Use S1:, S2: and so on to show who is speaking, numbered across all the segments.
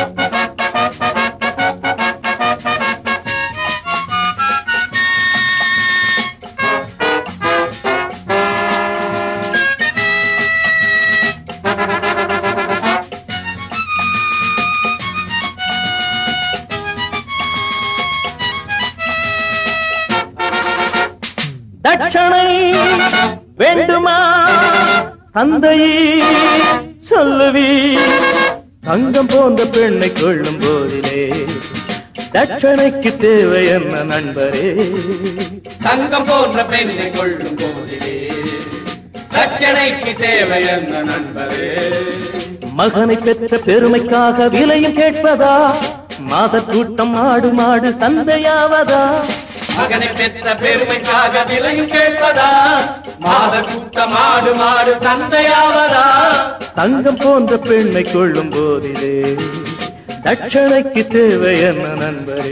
S1: தட்சணை வேண்டுமா தந்தையே சொல்லுவி தங்கம் போன்ற பெண்ணை கொள்ளும் போதிலே தட்சணைக்கு தேவை என்ன நண்பரே
S2: தங்கம் போன்ற பெண்ணை கொள்ளும் போதிலே தட்சணைக்கு தேவை என்ன நண்பரே
S1: மகனை பெற்ற பெருமைக்காக விலையும் கேட்பதா மாத கூட்டம் மாடு மாடு சந்தையாவதா
S2: மகனை பெற்ற பெருமைக்காக விலையும் கேட்பதா மாத கூட்டம் மாடு மாடு தந்தையாவதா
S1: தங்கம் போன்ற பெண்ணை கொள்ளும் போதிலே தட்சணைக்கு தேவை என்ன நண்பரே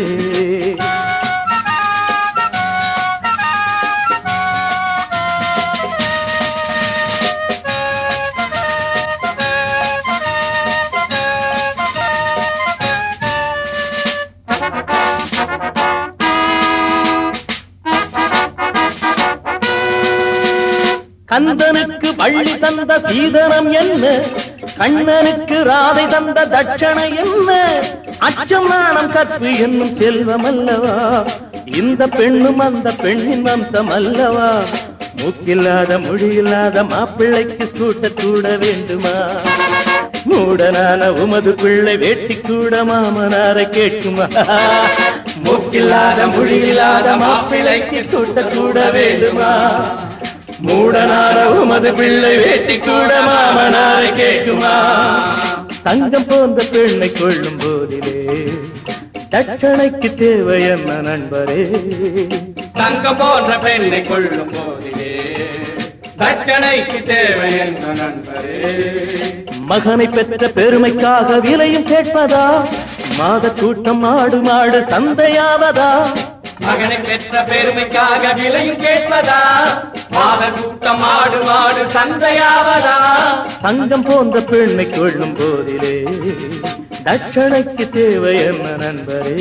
S1: கந்தனுக்கு வள்ளி தந்த சீதனம் என்ன கண்ணனுக்கு ராதை தந்த தட்சணை என்ன அச்சம் நாணம் கற்பு என்னும் செல்வம் அல்லவா இந்த பெண்ணும் அந்த பெண்ணின் வம்சம் அல்லவா மூக்கில்லாத மொழியில்லாத மாப்பிள்ளைக்கு சூட்ட கூட வேண்டுமா மூடனான உமது பிள்ளை வேட்டி கூட மாமனாரை கேட்குமா
S2: மூக்கில்லாத மொழியில்லாத மாப்பிள்ளைக்கு சூட்ட கூட வேண்டுமா மூடனான உமது பிள்ளை வேட்டி கூட மாமனாரை கேட்குமா
S1: தங்கம் போன்ற பெண்ணை கொள்ளும் போதிலே தட்சணைக்கு தேவை என்ன நண்பரே
S2: தங்கம் போன்ற பெண்ணை கொள்ளும் போதிலே தட்சணைக்கு தேவை என்ன நண்பரே
S1: மகனை பெற்ற பெருமைக்காக விலையும் கேட்பதா மாத கூட்டம் மாடு மாடு சந்தையாவதா
S2: மகனை பெற்ற பெருமைக்காக விலையும் கேட்பதா மாத கூட்டம் மாடு மாடு சந்தையாவதா
S1: தங்கம் போன்ற பெண்ணை கொள்ளும் போதிலே தட்சணைக்கு தேவை என்ன நண்பரே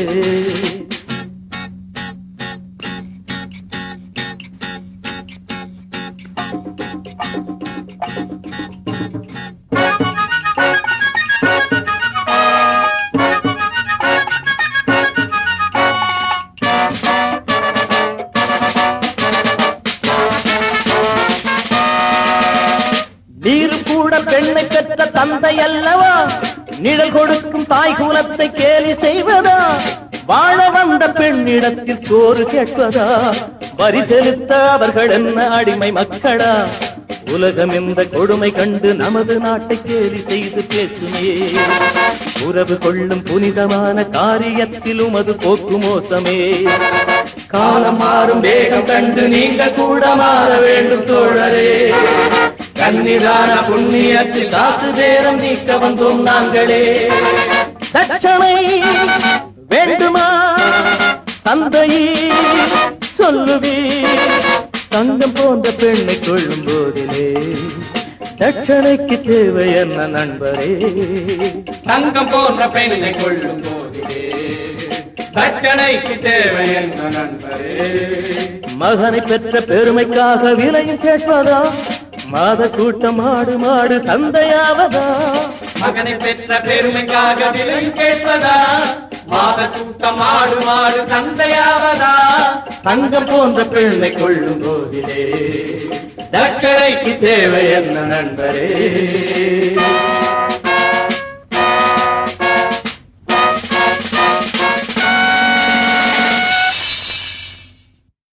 S1: நீரு கூட பெண்ணை பெற்ற தந்தை அல்லவா நிழல் கொடுக்கும் தாய் குலத்தை கேலி செய்வதா வாழ வந்த பெண்ணிடத்தில் சோறு கேட்பதா வரி செலுத்த அவர்கள் என்ன அடிமை மக்களா உலகம் இந்த கொடுமை கண்டு நமது நாட்டை கேலி செய்து பேசுமே உறவு கொள்ளும் புனிதமான காரியத்தில் உமது போக்கு மோசமே காலம் மாறும் வேகம் கண்டு நீங்கள் கூட மாற வேண்டும் தோழரே கன்னிதான புண்ணியத்தில் காசு பேரம் நீக்க வந்தோம் நாங்களே தட்சணை வேண்டுமா தந்தையே சொல்லுவி தங்கம் போன்ற பெண்ணை கொள்ளும் போதிலே தட்சணைக்கு தேவை என்ன நண்பரே
S2: தங்கம் போன்ற பெண்ணை கொள்ளும் போதிலே தட்சணைக்கு தேவை என்ன நண்பரே
S1: மகனை பெற்ற பெருமைக்காக விலையும் கேட்பதா மாத கூட்டம் மாடு மாடு சந்தையாவதா
S2: மகனை பெற்ற பெருமைக்காக விலை கேட்பதா மாத கூட்டம் மாடு மாடு தந்தையாவதா
S1: தங்கம் போன்ற பெண்ணை கொள்ளும் போதிலே தக்கரைக்கு தேவை என்ன நண்பரே